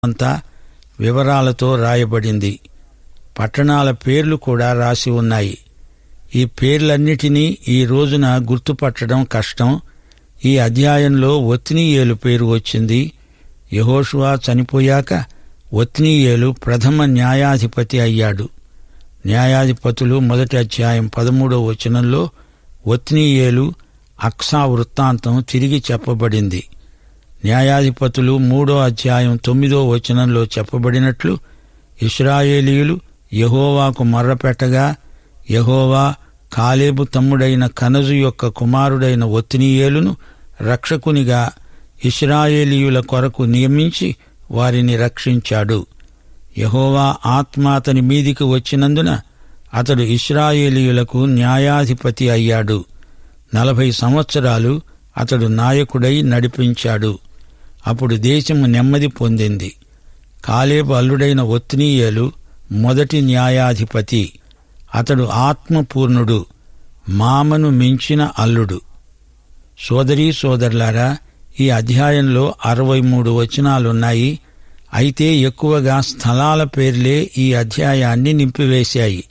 అంతా వివరాలతో రాయబడింది పట్టణాల పేర్లు కూడా రాసి ఉన్నాయి ఈ పేర్లన్నిటినీ ఈ రోజున గుర్తుపట్టడం కష్టం ఈ అధ్యాయంలో ఒత్నీయేలు పేరు వచ్చింది యహోషువా చనిపోయాక ఒత్నీయేలు ప్రథమ న్యాయాధిపతి అయ్యాడు న్యాయాధిపతులు మొదటి అధ్యాయం పదమూడో వచనంలో ఒత్నీయేలు అక్సా వృత్తాంతం తిరిగి చెప్పబడింది న్యాయాధిపతులు మూడో అధ్యాయం తొమ్మిదో వచనంలో చెప్పబడినట్లు ఇస్రాయేలీయులు యహోవాకు మర్రపెట్టగా యహోవా కాలేబు తమ్ముడైన కనజు యొక్క కుమారుడైన ఒత్నీయేలును రక్షకునిగా ఇస్రాయేలీయుల కొరకు నియమించి వారిని రక్షించాడు యహోవా ఆత్మ అతని మీదికి వచ్చినందున అతడు ఇస్రాయేలీయులకు న్యాయాధిపతి అయ్యాడు నలభై సంవత్సరాలు అతడు నాయకుడై నడిపించాడు అప్పుడు దేశము నెమ్మది పొందింది కాలేబు అల్లుడైన ఒత్నీయేలు మొదటి న్యాయాధిపతి అతడు ఆత్మపూర్ణుడు మామను మించిన అల్లుడు సోదరీ సోదరులారా ఈ అధ్యాయంలో అరవై మూడు వచనాలున్నాయి అయితే ఎక్కువగా స్థలాల పేర్లే ఈ అధ్యాయాన్ని నింపివేశాయి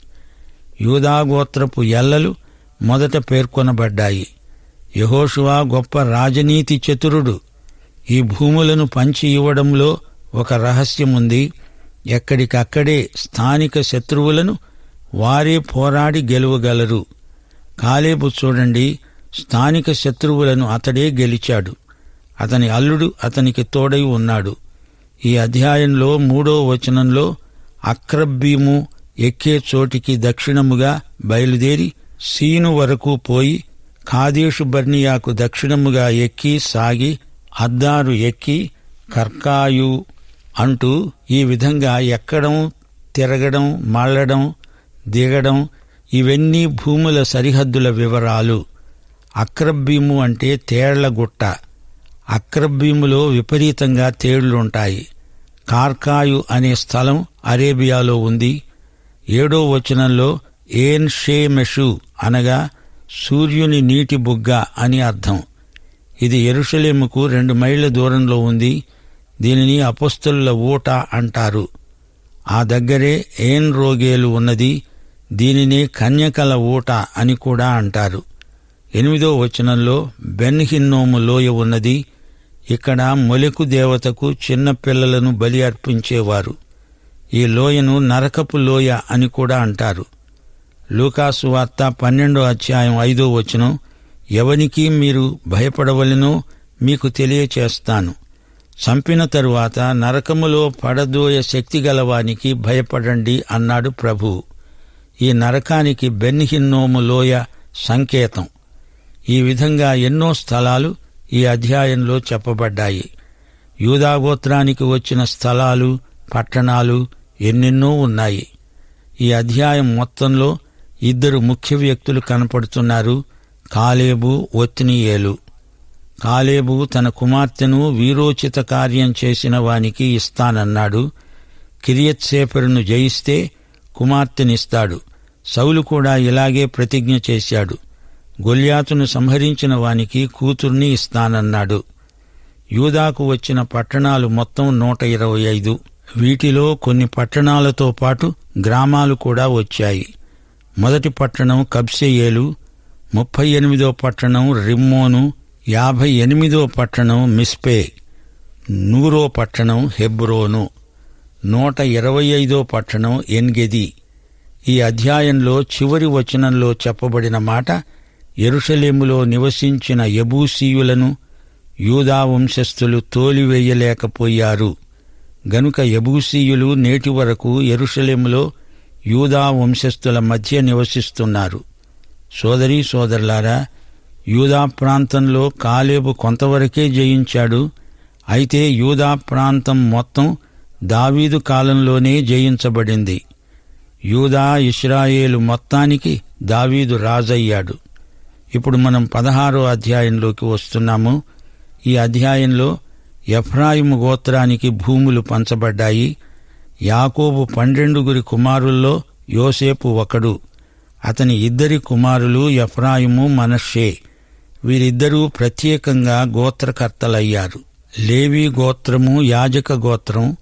యూదాగోత్రపు ఎల్లలు మొదట పేర్కొనబడ్డాయి యహోషువా గొప్ప రాజనీతి చతురుడు ఈ భూములను పంచి ఇవ్వడంలో ఒక రహస్యముంది ఎక్కడికక్కడే స్థానిక శత్రువులను వారే పోరాడి గెలువగలరు కాలేబు చూడండి స్థానిక శత్రువులను అతడే గెలిచాడు అతని అల్లుడు అతనికి తోడై ఉన్నాడు ఈ అధ్యాయంలో మూడో వచనంలో అక్రబ్బీము ఎక్కే చోటికి దక్షిణముగా బయలుదేరి సీను వరకు పోయి కాదేశు బర్నియాకు దక్షిణముగా ఎక్కి సాగి అద్దారు ఎక్కి కర్కాయు అంటూ ఈ విధంగా ఎక్కడం తిరగడం మళ్ళడం దిగడం ఇవన్నీ భూముల సరిహద్దుల వివరాలు అక్రబ్బీము అంటే తేళ్లగుట్ట అక్రబ్బీములో విపరీతంగా తేళ్లుంటాయి కార్కాయు అనే స్థలం అరేబియాలో ఉంది ఏడో వచనంలో ఏన్ షేమెషు అనగా సూర్యుని నీటి బుగ్గ అని అర్థం ఇది ఎరుషలేముకు రెండు మైళ్ల దూరంలో ఉంది దీనిని అపస్తుల ఊట అంటారు ఆ దగ్గరే ఏన్ రోగేలు ఉన్నది దీనిని కన్యకల ఊట అని కూడా అంటారు ఎనిమిదో వచనంలో బెన్హిన్నోము లోయ ఉన్నది ఇక్కడ మొలెకు దేవతకు చిన్న పిల్లలను బలి అర్పించేవారు ఈ లోయను నరకపు లోయ అని కూడా అంటారు లూకాసు వార్త పన్నెండో అధ్యాయం ఐదో వచనం ఎవనికి మీరు భయపడవలెనో మీకు తెలియచేస్తాను చంపిన తరువాత నరకములో పడదోయ శక్తి గలవానికి భయపడండి అన్నాడు ప్రభువు ఈ నరకానికి బెన్హిన్నోము లోయ సంకేతం ఈ విధంగా ఎన్నో స్థలాలు ఈ అధ్యాయంలో చెప్పబడ్డాయి యూదాగోత్రానికి వచ్చిన స్థలాలు పట్టణాలు ఎన్నెన్నో ఉన్నాయి ఈ అధ్యాయం మొత్తంలో ఇద్దరు ముఖ్య వ్యక్తులు కనపడుతున్నారు కాలేబు ఒత్నియేలు కాలేబు తన కుమార్తెను వీరోచిత కార్యం చేసిన వానికి ఇస్తానన్నాడు కిరియత్సేపరును జయిస్తే కుమార్తెనిస్తాడు సౌలు కూడా ఇలాగే ప్రతిజ్ఞ చేశాడు గొల్యాతును సంహరించిన వానికి కూతుర్ని ఇస్తానన్నాడు యూదాకు వచ్చిన పట్టణాలు మొత్తం నూట ఇరవై ఐదు వీటిలో కొన్ని పట్టణాలతో పాటు గ్రామాలు కూడా వచ్చాయి మొదటి పట్టణం కబ్సెయేలు ముప్పై ఎనిమిదో పట్టణం రిమ్మోను యాభై ఎనిమిదో పట్టణం మిస్పే నూరో పట్టణం హెబ్రోను నూట ఇరవై ఐదో పట్టణం ఎన్గెది ఈ అధ్యాయంలో చివరి వచనంలో చెప్పబడిన మాట ఎరుషలేములో నివసించిన యబూసీయులను యూదా వంశస్థులు తోలివేయలేకపోయారు గనుక యబూసీయులు నేటి వరకు ఎరుషలేములో యూదా వంశస్థుల మధ్య నివసిస్తున్నారు సోదరీ సోదరులారా యూదా ప్రాంతంలో కాలేబు కొంతవరకే జయించాడు అయితే యూదా ప్రాంతం మొత్తం దావీదు కాలంలోనే జయించబడింది యూదా ఇస్రాయేలు మొత్తానికి దావీదు రాజయ్యాడు ఇప్పుడు మనం పదహారో అధ్యాయంలోకి వస్తున్నాము ఈ అధ్యాయంలో ఎఫ్రాయిము గోత్రానికి భూములు పంచబడ్డాయి యాకోబు పన్నెండుగురి కుమారుల్లో యోసేపు ఒకడు అతని ఇద్దరి కుమారులు ఎఫ్రాయిము మనషే వీరిద్దరూ ప్రత్యేకంగా గోత్రకర్తలయ్యారు లేవి గోత్రము యాజక గోత్రం